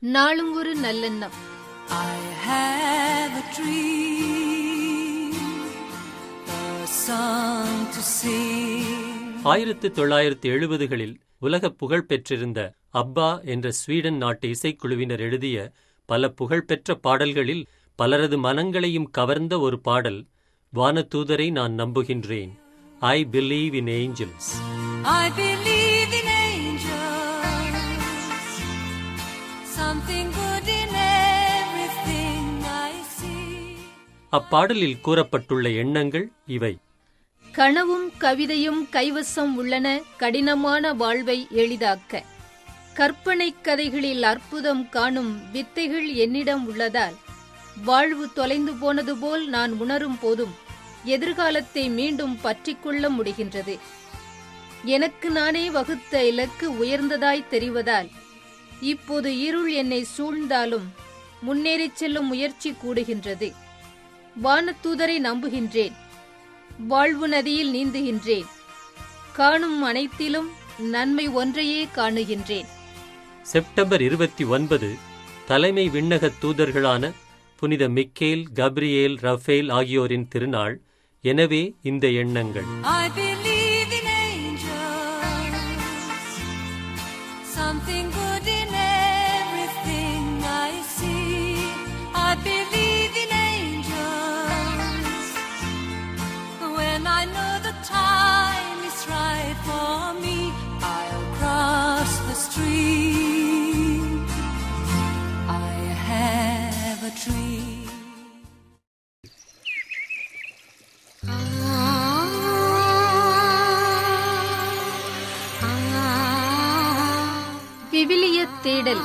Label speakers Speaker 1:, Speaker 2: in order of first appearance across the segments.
Speaker 1: நாளும் ஒரு நல்லெண்ணம்
Speaker 2: I have a dream, a song to sing.
Speaker 3: ஆயிரத்து தொள்ளாயிரத்து எழுபதுகளில் உலக புகழ் பெற்றிருந்த அப்பா என்ற ஸ்வீடன் நாட்டு இசைக்குழுவினர் எழுதிய பல புகழ்பெற்ற பாடல்களில் பலரது மனங்களையும் கவர்ந்த ஒரு பாடல் வானதூதரை நான் நம்புகின்றேன் I believe in angels
Speaker 2: I believe in angels, something good in everything I see.
Speaker 3: அப்பாடலில் கூறப்பட்டுள்ள எண்ணங்கள் இவை
Speaker 1: கனவும் கவிதையும் கைவசம் உள்ளன கடினமான வாழ்வை எளிதாக்க கற்பனை கதைகளில் அற்புதம் காணும் வித்தைகள் என்னிடம் உள்ளதால் வாழ்வு தொலைந்து போனது போல் நான் உணரும் போதும் எதிர்காலத்தை மீண்டும் பற்றிக்கொள்ள முடிகின்றது எனக்கு நானே வகுத்த இலக்கு உயர்ந்ததாய் தெரிவதால் இப்போது இருள் என்னை சூழ்ந்தாலும் முன்னேறிச் செல்லும் முயற்சி கூடுகின்றது வானதூதரை நம்புகின்றேன் வாழ்வு நதியில் நீந்துகின்றேன் காணும் அனைத்திலும் நன்மை ஒன்றையே காணுகின்றேன்
Speaker 3: செப்டம்பர் இருபத்தி ஒன்பது தலைமை விண்ணக தூதர்களான புனித மிக்கேல் கப்ரியேல் ரஃபேல் ஆகியோரின் திருநாள் எனவே இந்த எண்ணங்கள்
Speaker 2: I believe in angels, something good in everything I see. I believe in angels, when I know the time is right for me, I'll cross the stream. I have a dream.
Speaker 1: விவிலிய தேடல்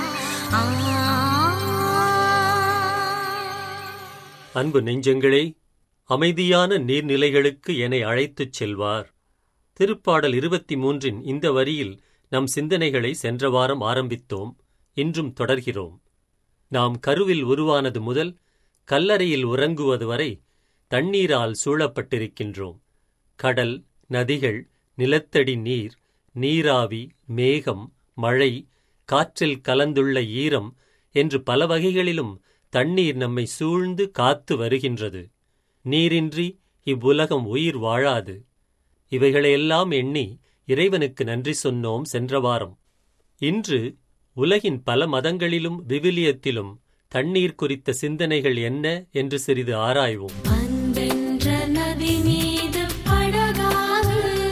Speaker 3: அன்பு நெஞ்சங்களே அமைதியான நீர்நிலைகளுக்கு என்னை அழைத்துச் செல்வார் திருப்பாடல் இருபத்தி மூன்றின் இந்த வரியில் நம் சிந்தனைகளை சென்ற வாரம் ஆரம்பித்தோம் இன்றும் தொடர்கிறோம் நாம் கருவில் உருவானது முதல் கல்லறையில் உறங்குவது வரை தண்ணீரால் சூழப்பட்டிருக்கின்றோம் கடல் நதிகள் நிலத்தடி நீர் நீராவி மேகம் மழை காற்றில் கலந்துள்ள ஈரம் என்று பல வகைகளிலும் தண்ணீர் நம்மை சூழ்ந்து காத்து வருகின்றது நீரின்றி இவ்வுலகம் உயிர் வாழாது இவைகளையெல்லாம் எண்ணி இறைவனுக்கு நன்றி சொன்னோம் சென்ற வாரம் இன்று உலகின் பல மதங்களிலும் விவிலியத்திலும் தண்ணீர் குறித்த சிந்தனைகள் என்ன என்று சிறிது ஆராய்வோம்
Speaker 4: அன்பென்ற நதி மீது படகாக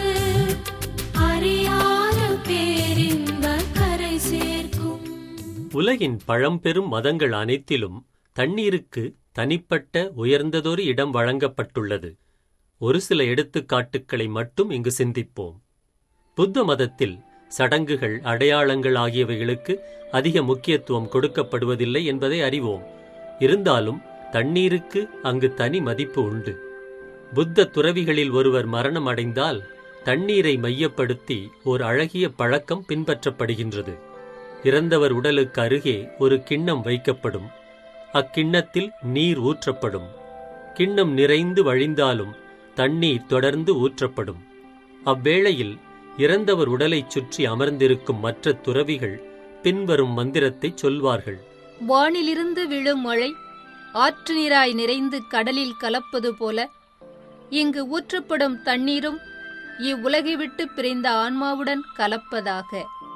Speaker 4: அறியாத பேரின்ப கரை சேர்க்கும்
Speaker 3: உலகின் பழம்பெரும் மதங்கள் அனைத்திலும் தண்ணீருக்கு தனிப்பட்ட உயர்ந்ததொரு இடம் வழங்கப்பட்டுள்ளது ஒரு சில எடுத்துக்காட்டுக்களை மட்டும் இங்கு சிந்திப்போம் புத்த மதத்தில் சடங்குகள் அடையாளங்கள் ஆகியவைகளுக்கு அதிக முக்கியத்துவம் கொடுக்கப்படுவதில்லை என்பதை அறிவோம் இருந்தாலும் தண்ணீருக்கு அங்கு தனி மதிப்பு உண்டு புத்த துறவிகளில் ஒருவர் மரணம் அடைந்தால் தண்ணீரை மையப்படுத்தி ஓர் அழகிய பழக்கம் பின்பற்றப்படுகின்றது இறந்தவர் உடலுக்கு அருகே ஒரு கிண்ணம் வைக்கப்படும் அக்கிண்ணத்தில் நீர் ஊற்றப்படும் கிண்ணம் நிறைந்து வழிந்தாலும் தண்ணீர் தொடர்ந்து ஊற்றப்படும் அவ்வேளையில் இறந்தவர் உடலைச் சுற்றி அமர்ந்திருக்கும் மற்ற துறவிகள் பின்வரும் மந்திரத்தைச் சொல்வார்கள்
Speaker 1: வானிலிருந்து விழும் மழை ஆற்று நீராய் நிறைந்து கடலில் கலப்பது போல இங்கு ஊற்றப்படும் தண்ணீரும் இவ்வுலகை விட்டு பிரிந்த ஆன்மாவுடன் கலப்பதாக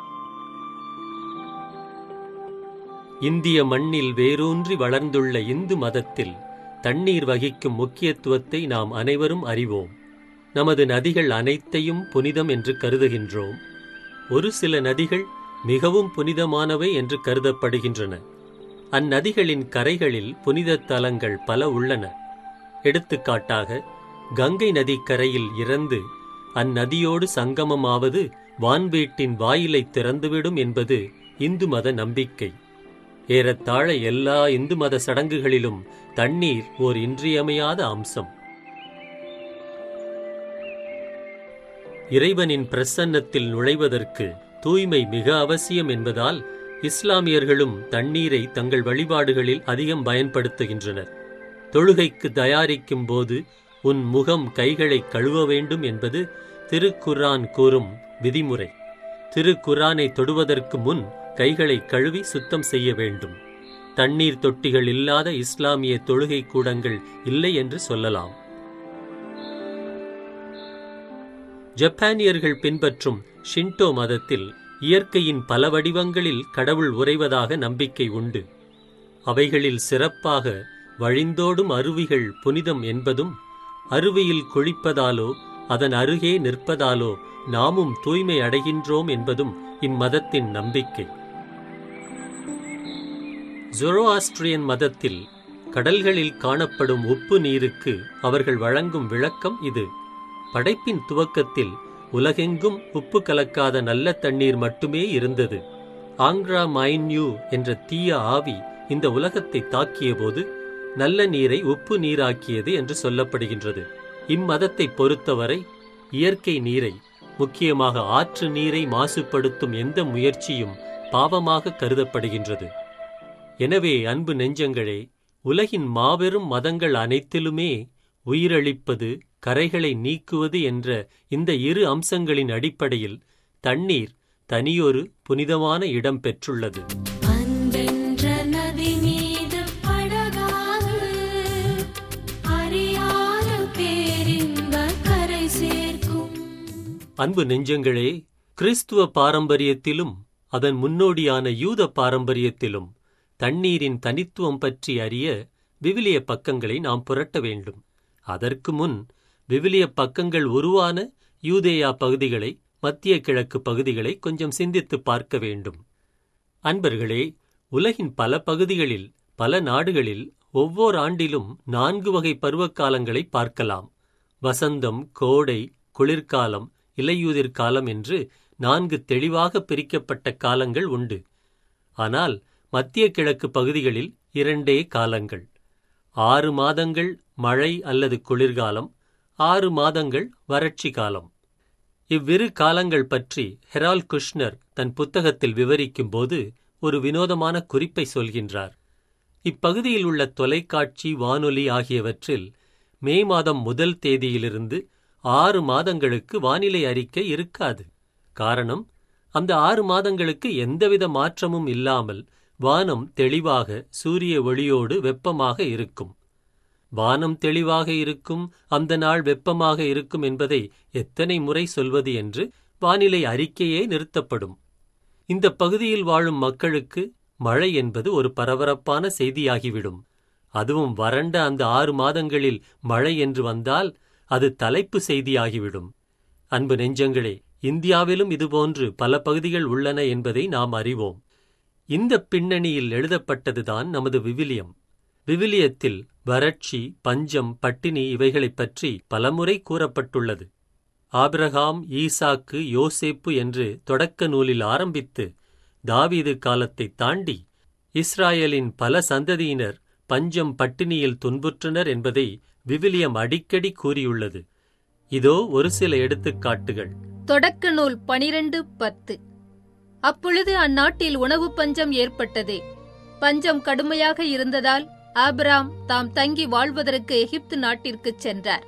Speaker 3: இந்திய மண்ணில் வேரூன்றி வளர்ந்துள்ள இந்து மதத்தில் தண்ணீர் வகிக்கும் முக்கியத்துவத்தை நாம் அனைவரும் அறிவோம் நமது நதிகள் அனைத்தையும் புனிதம் என்று கருதுகின்றோம் ஒரு சில நதிகள் மிகவும் புனிதமானவை என்று கருதப்படுகின்றன அந்நதிகளின் கரைகளில் புனித தலங்கள் பல உள்ளன எடுத்துக்காட்டாக கங்கை நதி கரையில் இறந்து அந்நதியோடு சங்கமமாவது வான்வீட்டின் வாயிலை திறந்துவிடும் என்பது இந்து மத நம்பிக்கை ஏறத்தாழ எல்லா இந்து மத சடங்குகளிலும் தண்ணீர் ஓர் இன்றியமையாத அம்சம் இறைவனின் பிரசன்னத்தில் நுழைவதற்கு தூய்மை மிக அவசியம் என்பதால் இஸ்லாமியர்களும் தண்ணீரை தங்கள் வழிபாடுகளில் அதிகம் பயன்படுத்துகின்றனர் தொழுகைக்கு தயாரிக்கும் போது உன் முகம் கைகளை கழுவ வேண்டும் என்பது திருக்குர்ஆன் கூறும் விதிமுறை திருக்குர்ஆனை தொடுவதற்கு முன் கைகளை கழுவி சுத்தம் செய்ய வேண்டும் தண்ணீர் தொட்டிகள் இல்லாத இஸ்லாமிய தொழுகை கூடங்கள் இல்லை என்று சொல்லலாம் ஜப்பானியர்கள் பின்பற்றும் ஷின்டோ மதத்தில் இயற்கையின் பல வடிவங்களில் கடவுள் உறைவதாக நம்பிக்கை உண்டு அவைகளில் சிறப்பாக வழிந்தோடும் அருவிகள் புனிதம் என்பதும் அருவியில் குளிப்பதாலோ அதன் அருகே நிற்பதாலோ நாமும் தூய்மை அடைகின்றோம் என்பதும் இம்மதத்தின் நம்பிக்கை ஜொரோஆஸ்ட்ரியன் மதத்தில் கடல்களில் காணப்படும் உப்பு நீருக்கு அவர்கள் வழங்கும் விளக்கம் இது படைப்பின் துவக்கத்தில் உலகெங்கும் உப்பு கலக்காத நல்ல தண்ணீர் மட்டுமே இருந்தது ஆங்க்ரா மைன்யூ என்ற தீய ஆவி இந்த உலகத்தை தாக்கியபோது நல்ல நீரை உப்பு நீராக்கியது என்று சொல்லப்படுகின்றது இம்மதத்தை பொறுத்தவரை இயற்கை நீரை முக்கியமாக ஆற்று நீரை மாசுபடுத்தும் எந்த முயற்சியும் பாவமாக கருதப்படுகின்றது எனவே அன்பு நெஞ்சங்களே உலகின் மாபெரும் மதங்கள் அனைத்திலுமே உயிரளிப்பது கரைகளை நீக்குவது என்ற இந்த இரு அம்சங்களின் அடிப்படையில் தண்ணீர் தனியொரு புனிதமான இடம் பெற்றுள்ளது
Speaker 4: அன்பென்ற நதி மீது படகாக அறியாத பேரின்ப கரை சேர்க்கும்
Speaker 3: அன்பு நெஞ்சங்களே கிறிஸ்துவ பாரம்பரியத்திலும் அதன் முன்னோடியான யூத பாரம்பரியத்திலும் தண்ணீரின் தனித்துவம் பற்றி அறிய விவிலிய பக்கங்களை நாம் புரட்ட வேண்டும் அதற்கு முன் விவிலிய பக்கங்கள் உருவான யூதேயா பகுதிகளை மத்திய கிழக்கு பகுதிகளை கொஞ்சம் சிந்தித்து பார்க்க வேண்டும் அன்பர்களே உலகின் பல பகுதிகளில் பல நாடுகளில் ஒவ்வொரு ஆண்டிலும் நான்கு வகை பருவகாலங்களை பார்க்கலாம் வசந்தம் கோடை குளிர்காலம் இலையுதிர் காலம் என்று நான்கு தெளிவாக பிரிக்கப்பட்ட காலங்கள் உண்டு ஆனால் மத்திய கிழக்கு பகுதிகளில் இரண்டே காலங்கள் ஆறு மாதங்கள் மழை அல்லது குளிர்காலம் ஆறு மாதங்கள் வறட்சி காலம் இவ்விரு காலங்கள் பற்றி ஹெரால் குஷ்னர் தன் புத்தகத்தில் விவரிக்கும்போது ஒரு வினோதமான குறிப்பை சொல்கின்றார் இப்பகுதியில் உள்ள தொலைக்காட்சி வானொலி ஆகியவற்றில் மே மாதம் முதல் தேதியிலிருந்து ஆறு மாதங்களுக்கு வானிலை அறிக்கை இருக்காது காரணம் அந்த ஆறு மாதங்களுக்கு எந்தவித மாற்றமும் இல்லாமல் வானம் தெளிவாக சூரிய ஒளியோடு வெப்பமாக இருக்கும் வானம் தெளிவாக இருக்கும் அந்த நாள் வெப்பமாக இருக்கும் என்பதை எத்தனை முறை சொல்வது என்று வானிலை அறிக்கையே நிறுத்தப்படும் இந்த பகுதியில் வாழும் மக்களுக்கு மழை என்பது ஒரு பரபரப்பான செய்தியாகிவிடும் அதுவும் வறண்ட அந்த ஆறு மாதங்களில் மழை என்று வந்தால் அது தலைப்பு செய்தியாகிவிடும் அன்பு நெஞ்சங்களே இந்தியாவிலும் இதுபோன்று பல பகுதிகள் உள்ளன என்பதை நாம் அறிவோம் இந்த பின்னணியில் எழுதப்பட்டதுதான் நமது விவிலியம் விவிலியத்தில் வறட்சி பஞ்சம் பட்டினி இவைகளைப் பற்றி பலமுறை கூறப்பட்டுள்ளது ஆபிரகாம் ஈசாக்கு யோசேப்பு என்று தொடக்க நூலில் ஆரம்பித்து தாவீது காலத்தை தாண்டி இஸ்ராயலின் பல சந்ததியினர் பஞ்சம் பட்டினியில் துன்புற்றனர் என்பதை விவிலியம் அடிக்கடி கூறியுள்ளது இதோ ஒரு சில எடுத்துக்காட்டுகள்
Speaker 1: தொடக்க நூல் பனிரெண்டு பத்து அப்பொழுது அந்நாட்டில் உணவு பஞ்சம் ஏற்பட்டது பஞ்சம் கடுமையாக இருந்ததால் ஆபிராம் தாம் தங்கி வாழ்வதற்கு எகிப்து நாட்டிற்குச் சென்றார்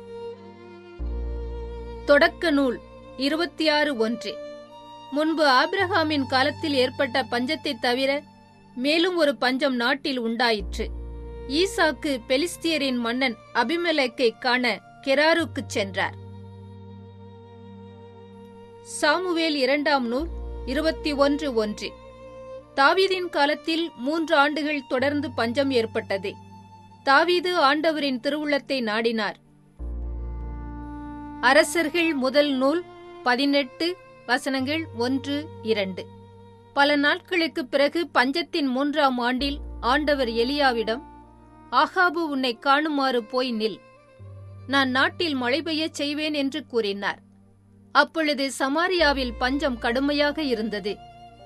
Speaker 1: தொடக்க நூல் இருபத்தி ஆறு ஒன்று முன்பு ஆபிரகாமின் காலத்தில் ஏற்பட்ட பஞ்சத்தைத் தவிர மேலும் ஒரு பஞ்சம் நாட்டில் உண்டாயிற்று ஈசாக்கு பெலிஸ்தியரின் மன்னன் அபிமெலேக்கை காண கெராருக்குச் சென்றார் சாமுவேல் இரண்டாம் நூல் இருபத்தி ஒன்று ஒன்று தாவீதின் காலத்தில் மூன்று ஆண்டுகள் தொடர்ந்து பஞ்சம் ஏற்பட்டது தாவீது ஆண்டவரின் திருவுள்ளத்தை நாடினார் அரசர்கள் முதல் நூல் பதினெட்டு வசனங்கள் ஒன்று இரண்டு பல நாட்களுக்குப் பிறகு பஞ்சத்தின் மூன்றாம் ஆண்டில் ஆண்டவர் எலியாவிடம் ஆகாபு உன்னை காணுமாறு போய் நில் நான் நாட்டில் மழை பெய்யச் செய்வேன் என்று கூறினார் அப்பொழுது சமாரியாவில் பஞ்சம் கடுமையாக இருந்தது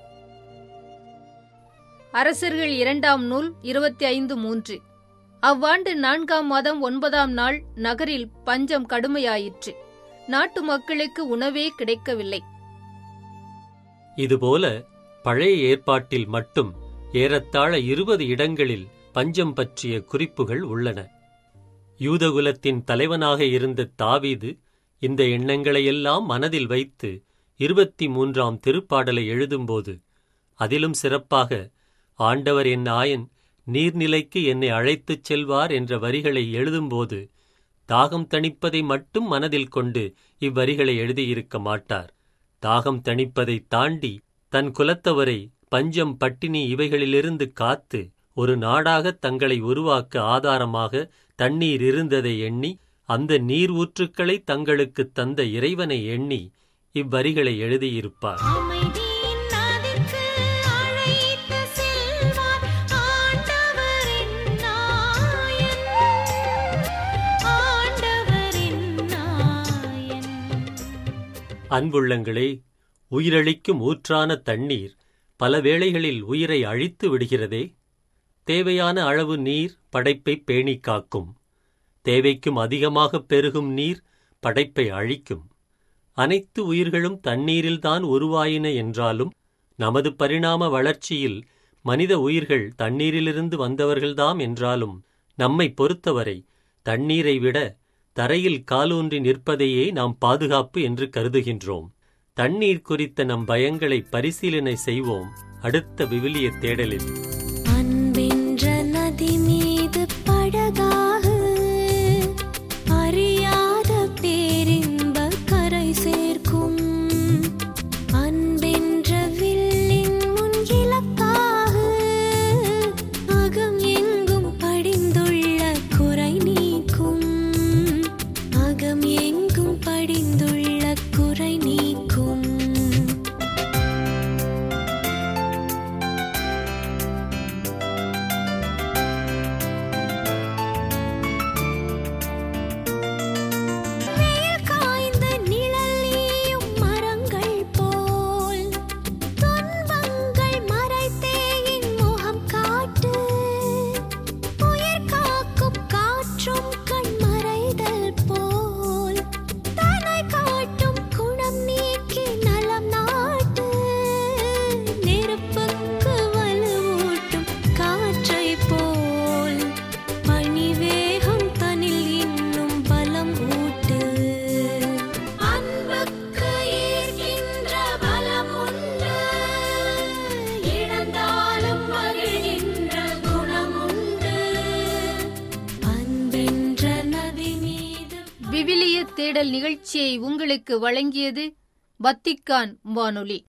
Speaker 1: அரசர்கள் இரண்டாம் நூல் இருபத்தி ஐந்து மூன்று அவ்வாண்டு நான்காம் மாதம் ஒன்பதாம் நாள் நகரில் பஞ்சம் கடுமையாயிற்று நாட்டு மக்களுக்கு உணவே கிடைக்கவில்லை
Speaker 3: இதுபோல பழைய ஏற்பாட்டில் மட்டும் ஏறத்தாழ இருபது இடங்களில் பஞ்சம் பற்றிய குறிப்புகள் உள்ளன யூதகுலத்தின் தலைவனாக இருந்த தாவீது இந்த எண்ணங்களையெல்லாம் மனதில் வைத்து இருபத்தி மூன்றாம் திருப்பாடலை எழுதும்போது அதிலும் சிறப்பாக ஆண்டவர் என் ஆயன் நீர்நிலைக்கு என்னை அழைத்துச் செல்வார் என்ற வரிகளை எழுதும்போது தாகம் தணிப்பதை மட்டும் மனதில் கொண்டு இவ்வரிகளை எழுதியிருக்க மாட்டார் தாகம் தணிப்பதைத் தாண்டி தன் குலத்தவரை பஞ்சம் பட்டினி இவைகளிலிருந்து காத்து ஒரு நாடாக தங்களை உருவாக்க ஆதாரமாக தண்ணீர் இருந்ததை எண்ணி அந்த நீர் ஊற்றுக்களை தங்களுக்கு தந்த இறைவனை எண்ணி இவ்வரிகளை எழுதியிருப்பார்
Speaker 4: அமைதியின் நதிக்கு அழைத்து செல்வார் ஆண்டவரின் நாயன் ஆண்டவரின் நாயன்
Speaker 3: அன்புள்ளங்களே உயிரளிக்கும் ஊற்றான தண்ணீர் பல வேளைகளில் உயிரை அழித்து விடுகிறதே தேவையான அளவு நீர் படைப்பை பேணிக் காக்கும் தேவைக்கும் அதிகமாக பெருகும் நீர் படைப்பை அழிக்கும் அனைத்து உயிர்களும் தண்ணீரில்தான் உருவாயின என்றாலும் நமது பரிணாம வளர்ச்சியில் மனித உயிர்கள் தண்ணீரிலிருந்து வந்தவர்கள்தாம் என்றாலும் நம்மை பொறுத்தவரை தண்ணீரை விட தரையில் காலூன்றி நிற்பதையே நாம் பாதுகாப்பு என்று கருதுகின்றோம் தண்ணீர் குறித்த நம் பயங்களை பரிசீலனை செய்வோம் அடுத்த விவிலிய தேடலில்
Speaker 4: அன்பென்ற நதி மீது படகாக அறியாத பேரின்ப கரை சேர்க்கும் அன்பென்ற வில்லின் முன் இலக்காக அகம் எங்கும் படிந்துள்ள குறை நீக்கும் அகம் எங்கும் படிந்துள்ள குறை நீக்கும் வெயில் காய்ந்த நிழல் நீயும் மரங்கள் போல் துன்பங்கள் மறைத்தே என் முகம் காட்டு உயிர் காக்கும் காற்றும் கண் மறைதல் போல் தனை காட்டும் குணம் நீக்கி நலம் நாட்டு நெருப்புக்கு வலுவூட்டும் காற்றை போல் பனிவேகம் தனில் இன்னும் பலம் ஊட்டு அன்புக்கு ஈர்க்கின்ற பலம் உண்டு இழந்தாலும் மகிழ்கின்ற குணம் உண்டு அன்பென்ற நதி மீது
Speaker 1: விவிலிய தேடல் நிகழ்ச்சியை உங்களுக்கு வழங்கியது வத்திக்கான் வானொலி